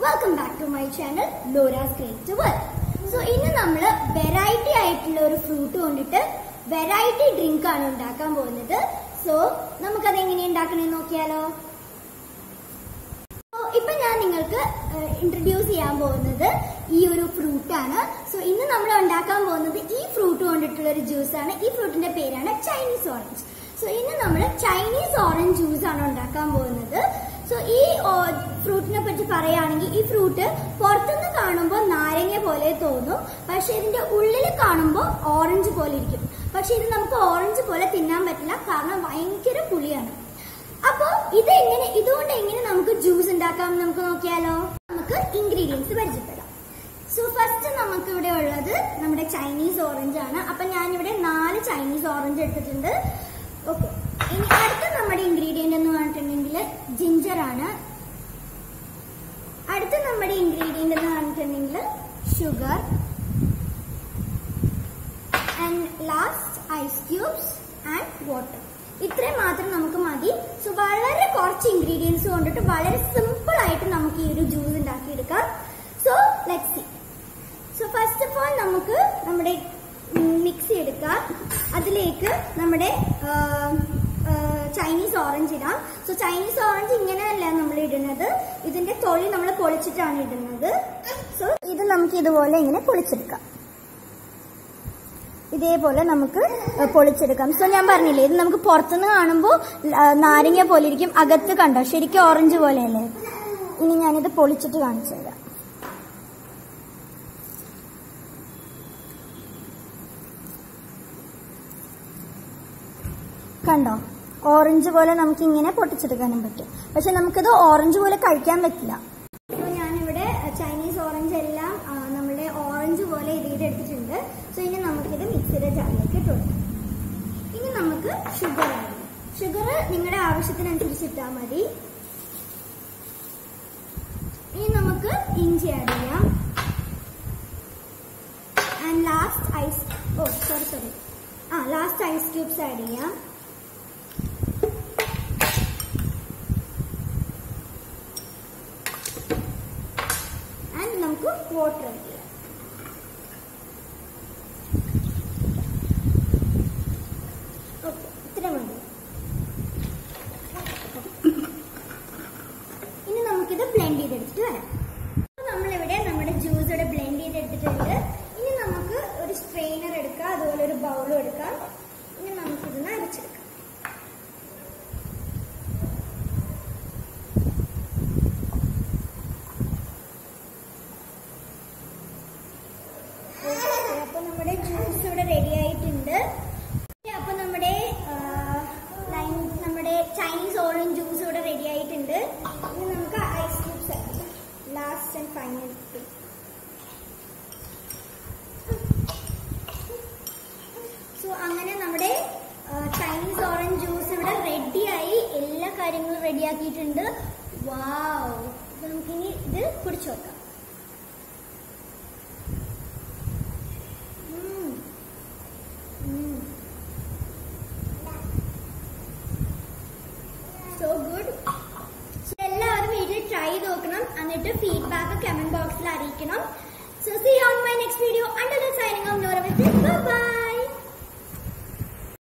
Welcome back to my channel Laura's create world so ഇന്ന് നമ്മൾ variety ആയിട്ടുള്ള ഒരു ഫ്രൂട്ട് കൊണ്ടിട്ട് വെറൈറ്റി ഡ്രിങ്ക് ആണ് ഉണ്ടാക്കാൻ പോകുന്നത് സോ നമുക്കത് എങ്ങനെ ഉണ്ടാക്കണമെന്ന് നോക്കിയാലോ So, ഇപ്പൊ ഞാൻ നിങ്ങൾക്ക് ഇൻട്രൊഡ്യൂസ് ചെയ്യാൻ പോകുന്നത് ഈ ഒരു ഫ്രൂട്ട് ആണ് സോ ഇന്ന് നമ്മൾ ഉണ്ടാക്കാൻ പോകുന്നത് ഈ ഫ്രൂട്ട് കൊണ്ടിട്ടുള്ള ഒരു ജ്യൂസ് ആണ് ഈ ഫ്രൂട്ടിന്റെ പേരാണ് ചൈനീസ് ഓറഞ്ച് സോ ഇന്ന് നമ്മൾ ചൈനീസ് ഓറഞ്ച് ജ്യൂസ് ആണ് ഉണ്ടാക്കാൻ പോകുന്നത് സോ ഈ ഫ്രൂട്ടിനെ പറ്റി പറയുകയാണെങ്കിൽ ഈ ഫ്രൂട്ട് പുറത്തുനിന്ന് കാണുമ്പോൾ നാരങ്ങ പോലെ തോന്നും പക്ഷെ ഇതിന്റെ ഉള്ളിൽ കാണുമ്പോൾ ഓറഞ്ച് പോലെ ഇരിക്കും പക്ഷെ ഇത് നമുക്ക് ഓറഞ്ച് പോലെ തിന്നാൻ പറ്റില്ല കാരണം ഭയങ്കര പുളിയാണ് അപ്പോ ഇത് എങ്ങനെ ഇതുകൊണ്ട് എങ്ങനെ നമുക്ക് ജ്യൂസ് ഉണ്ടാക്കാം എന്ന് നമുക്ക് നോക്കിയാലോ നമുക്ക് ഇൻഗ്രീഡിയൻസ് പരിചയപ്പെടാം സോ ഫസ്റ്റ് നമുക്ക് ഇവിടെ ഉള്ളത് നമ്മുടെ ചൈനീസ് ഓറഞ്ച് ആണ് അപ്പൊ ഞാനിവിടെ നാല് ചൈനീസ് ഓറഞ്ച് എടുത്തിട്ടുണ്ട് ഓക്കെ ഇനി അടുത്ത നമ്മുടെ ഇൻഗ്രീഡിയന്റ് എന്ന് പറഞ്ഞിട്ടുണ്ടെങ്കിൽ ജിഞ്ചർ ആണ് അടുത്ത നമ്മുടെ ഇൻഗ്രീഡിയന്റ് എന്ന് പറഞ്ഞിട്ടുണ്ടെങ്കിൽ sugar and last ice cubes and water ഇത്രയും മാത്രം നമുക്ക് മതി സോ വളരെ കുറച്ച് ഇൻഗ്രീഡിയൻസ് കൊണ്ടിട്ട് വളരെ സിമ്പിൾ ആയിട്ട് നമുക്ക് ഈ ഒരു ജ്യൂസ് ഉണ്ടാക്കിയെടുക്കാം so let see so first of all നമുക്ക് നമ്മുടെ മിക്സി എടുക്കാം അതിലേക്ക് നമ്മുടെ ചൈനീസ് ഓറഞ്ച് ഇടാം സോ ചൈനീസ് ഓറഞ്ച് ഇങ്ങനെയല്ല നമ്മൾ ഇടുന്നത് ഇതിന്റെ തൊളി നമ്മൾ പൊളിച്ചിട്ടാണ് ഇടുന്നത് സോ ഇത് നമുക്ക് ഇതുപോലെ ഇങ്ങനെ പൊളിച്ചെടുക്കാം ഇതേപോലെ നമുക്ക് പൊളിച്ചെടുക്കാം സോ ഞാൻ പറഞ്ഞില്ലേ ഇത് നമുക്ക് പുറത്തുനിന്ന് കാണുമ്പോൾ നാരങ്ങ പോലെ ഇരിക്കും അകത്ത് കണ്ടോ ശരിക്കും ഓറഞ്ച് പോലെയല്ലേ ഇനി ഞാനിത് പൊളിച്ചിട്ട് കാണിച്ചു തരാം കണ്ടോ ഓറഞ്ച് പോലെ നമുക്ക് ഇങ്ങനെ പൊട്ടിച്ചെടുക്കാനും പറ്റും പക്ഷെ നമുക്കിത് ഓറഞ്ച് പോലെ കഴിക്കാൻ പറ്റില്ല സോ ഞാനിവിടെ ചൈനീസ് ഓറഞ്ച് എല്ലാം ആ, നമ്മുടെ ഓറഞ്ച് പോലെ ഇതിയുടെ എടുത്തിട്ടുണ്ട് സോ ഇനി നമുക്കിത് മിക്സിയുടെ ജാറിലേക്ക് ഇട്ട് കൊടുക്കാം ഇനി നമുക്ക് ഷുഗർ ആഡ് ചെയ്യാം ഷുഗർ നിങ്ങളുടെ ആവശ്യത്തിനനുസരിച്ച് ഇട്ടാൽ മതി ഇനി നമുക്ക് ഇഞ്ചി ആഡ് ചെയ്യാം and last ice oh sorry sorry ആ ലാസ്റ്റ് ഐസ് ക്യൂബ്സ് ആഡ് ചെയ്യാം ആൻഡ് നമുക്ക് വാട്ടർ ആഡ് ചെയ്യാം ഓക്കെ ഇത്ര മതി ഇനി നമുക്കിത് ബ്ലെൻഡ് ചെയ്തെടുത്തിട്ട് വരാം അപ്പോൾ നമ്മളിവിടെ നമ്മുടെ ജ്യൂസ് ഇവിടെ ബ്ലെൻഡ് ചെയ്തെടുത്തിട്ടുണ്ട് ഇനി നമുക്ക് ഒരു സ്ട്രെയിനർ എടുക്കാം അതുപോലെ ഒരു ബൗളും എടുക്കാം ഇനി നമുക്കിതൊന്ന് അരച്ചെടുക്കാം അപ്പൊ നമ്മുടെ ജ്യൂസ് ഇവിടെ റെഡി ആയിട്ടുണ്ട് അപ്പൊ നമ്മുടെ ആ, ലൈം- നമ്മുടെ ചൈനീസ് ഓറഞ്ച് ജ്യൂസ് ഇവിടെ റെഡി ആയിട്ടുണ്ട് ഇനി നമുക്ക് ice cubes last and final so അങ്ങനെ നമ്മുടെ ആ, ചൈനീസ് ഓറഞ്ച് ജ്യൂസ് ഇവിടെ റെഡിയായി എല്ലാ കാര്യങ്ങളും റെഡിയാക്കിയിട്ടുണ്ട് വാവ് അപ്പൊ നമുക്കിനി ഇത് കുടിച്ചു നോക്കാം ഉം. ഉം. സോ ഗുഡ് എല്ലാവരും വീട്ടിൽ ട്രൈ ചെയ്ത് നോക്കണം എന്നിട്ട് ഫീഡ്ബാക്ക് കമന്റ് ബോക്സിൽ അറിയിക്കണം so see on my next video under signing off Nora by